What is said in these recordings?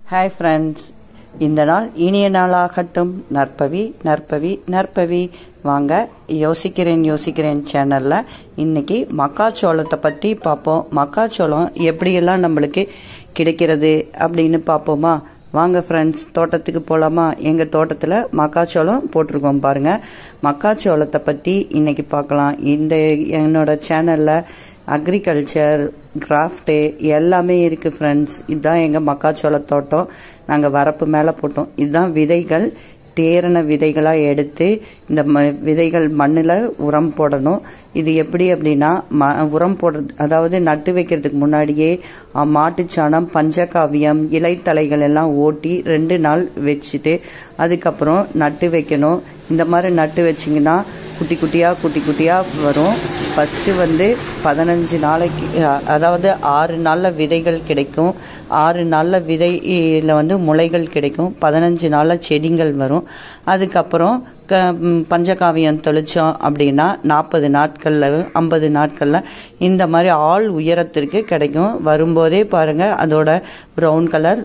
hi friends இந்த நாள் இனிய நாளாகட்டும் நற்பவி நற்பவி நற்பவி வாங்க யோசிக்கிறேன் யோசிக்கிறேன் சேனல்ல இன்னைக்கு மக்காச்சோளத்தை பத்தி பார்ப்போம் மக்காச்சோளம் எப்படியெல்லாம் நம்மளுக்கு கிடைக்கிறது அப்படின்னு பார்ப்போமா வாங்க ஃப்ரெண்ட்ஸ் தோட்டத்துக்கு போகலாமா எங்கள் தோட்டத்தில் மக்காச்சோளம் போட்டிருக்கோம் பாருங்க மக்காச்சோளத்தை பற்றி இன்னைக்கு பார்க்கலாம் இந்த என்னோட சேனலில் அக்ரிகல்ச்சர் கிராஃப்ட்டு எல்லாமே இருக்குது ஃப்ரெண்ட்ஸ் இதுதான் எங்கள் மக்காச்சோள தோட்டம் நாங்கள் வரப்பு மேலே போட்டோம் இதுதான் விதைகள் தேறின விதைகளாக எடுத்து இந்த ம விதைகள் மண்ணில் உரம் போடணும் இது எப்படி அப்படின்னா ம உரம் போடுறது அதாவது நட்டு வைக்கிறதுக்கு முன்னாடியே அஹ், மாட்டுச்சாணம் பஞ்சகாவியம் இலைத்தலைகள் எல்லாம் ஓட்டி ரெண்டு நாள் வச்சுட்டு அதுக்கப்புறம் நட்டு வைக்கணும் இந்த மாதிரி நட்டு வச்சிங்கன்னா குட்டி குட்டியாக குட்டி குட்டியாக வரும் ஃபஸ்ட்டு வந்து பதினஞ்சு நாளைக்கு அஹ், அதாவது ஆறு நாளில் விதைகள் கிடைக்கும் ஆறு நாளில் விதையில் வந்து முளைகள் கிடைக்கும் பதினஞ்சு நாளில் செடிகள் வரும் அதுக்கப்புறம் க ம், பஞ்சகாவியம் தெளித்தோம் அப்படின்னா நாற்பது நாட்களில் ஐம்பது நாட்களில் இந்த மாதிரி ஆள் உயரத்திற்கு கிடைக்கும் வரும்போதே பாருங்கள் அதோட ப்ரௌன் கலர்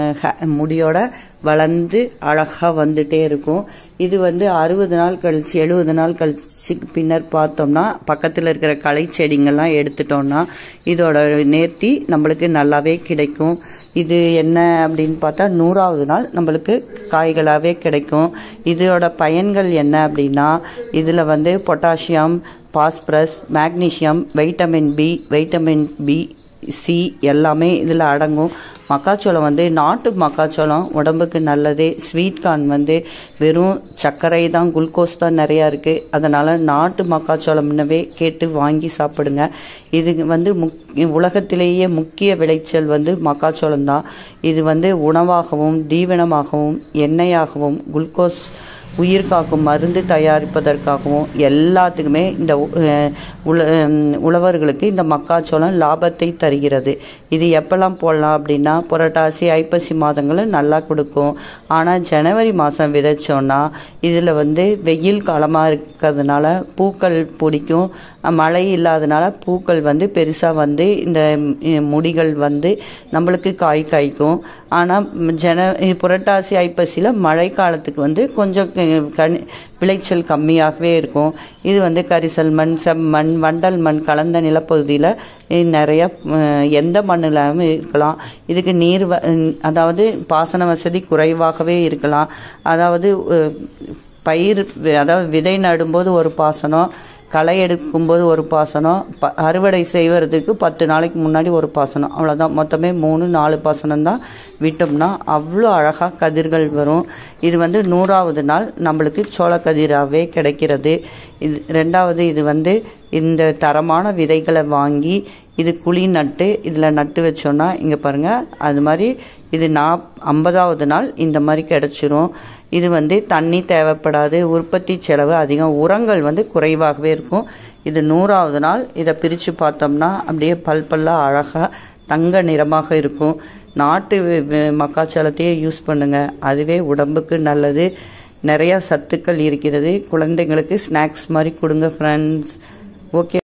முடியோட வளர்ந்து அழகாக வந்துட்டே இருக்கும் இது வந்து அறுபது நாள் கழிச்சு எழுபது நாள் கழிச்சு பின்னர் பார்த்தோம்னா பக்கத்தில் இருக்கிற களை செடிங்கள்லாம் எடுத்துட்டோம்னா இதோட நேர்த்தி நம்மளுக்கு நல்லாவே கிடைக்கும் இது என்ன அப்படின்னு பார்த்தா நூறாவது நாள் நம்மளுக்கு காய்களாகவே கிடைக்கும் இதோட பயன்கள் என்ன அப்படின்னா இதில் வந்து potassium phosphorus magnesium vitamin B vitamin B C எல்லாமே இதில் அடங்கும் மக்காச்சோளம் வந்து நாட்டு மக்காச்சோளம் உடம்புக்கு நல்லது ஸ்வீட் கார்ன் வந்து வெறும் சர்க்கரை தான் குளுக்கோஸ் தான் நிறையா இருக்குது அதனால் நாட்டு மக்காச்சோளம்னவே கேட்டு வாங்கி சாப்பிடுங்க இது வந்து முக் உலகத்திலேயே முக்கிய விளைச்சல் வந்து மக்காச்சோளம் தான் இது வந்து உணவாகவும் தீவனமாகவும் எண்ணெயாகவும் குளுக்கோஸ் உயிர் காக்கும் மருந்து தயாரிப்பதற்காகவும் எல்லாத்துக்குமே இந்த உ- அஹ் உழ ஹம் உழவர்களுக்கு இந்த மக்காச்சோளம் லாபத்தை தருகிறது இது எப்பெல்லாம் போடலாம் அப்படின்னா புரட்டாசி ஐப்பசி மாதங்களும் நல்லா கொடுக்கும் ஆனால் ஜனவரி மாதம் விதைச்சோன்னா இதில் வந்து வெயில் காலமாக இருக்கிறதுனால பூக்கள் பிடிக்கும் அஹ் மழை இல்லாதனால பூக்கள் வந்து பெருசாக வந்து இந்த ம், முடிகள் வந்து நம்மளுக்கு காய் காய்க்கும் ஆனால் ஜன புரட்டாசி ஐப்பசியில் மழை காலத்துக்கு வந்து கொஞ்சம் க- கனி விளைச்சல் கம்மியாகவே இருக்கும் இது வந்து கரிசல் மண் செம்மண் வண்டல் மண் கலந்த நிலப்பகுதியில் நிறைய அஹ், எந்த மண்ணிலாவும் இருக்கலாம் இதுக்கு நீர் வ- அதாவது பாசன வசதி குறைவாகவே இருக்கலாம் அதாவது அஹ், பயிர் வி- அதாவது விதை நடும்போது ஒரு பாசனம் களை எடுக்கும்போது ஒரு பாசனம் ப அறுவடை செய்வதுக்கு பத்து நாளைக்கு முன்னாடி ஒரு பாசனம் அவ்வளோதான் மொத்தமே மூணு நாலு பாசனம் தான் விட்டோம்னா அவ்வளோ அழகாக கதிர்கள் வரும் இது வந்து நூறாவது நாள் நம்மளுக்கு சோளக்கதிராகவே கிடைக்கிறது இது ரெண்டாவது இது வந்து இந்த தரமான விதைகளை வாங்கி இது குழி நட்டு இதில் நட்டு வச்சோன்னா இங்கே பாருங்கள் அது மாதிரி இது நா ஐம்பதாவது நாள் இந்த மாதிரி கிடச்சிரும் இது வந்து தண்ணி தேவைப்படாது உற்பத்தி செலவு அதிகம் உரங்கள் வந்து குறைவாகவே இருக்கும் இது நூறாவது நாள் இதை பிரித்து பார்த்தோம்னா அப்படியே பல் பல்லாக அழகாக தங்க நிறமாக இருக்கும் நாட்டு வி- வி- மக்காச்சோளத்தையே யூஸ் பண்ணுங்க அதுவே உடம்புக்கு நல்லது நிறைய சத்துக்கள் இருக்கிறது குழந்தைங்களுக்கு ஸ்நாக்ஸ் மாதிரி கொடுங்க ஃப்ரெண்ட்ஸ் ஓகே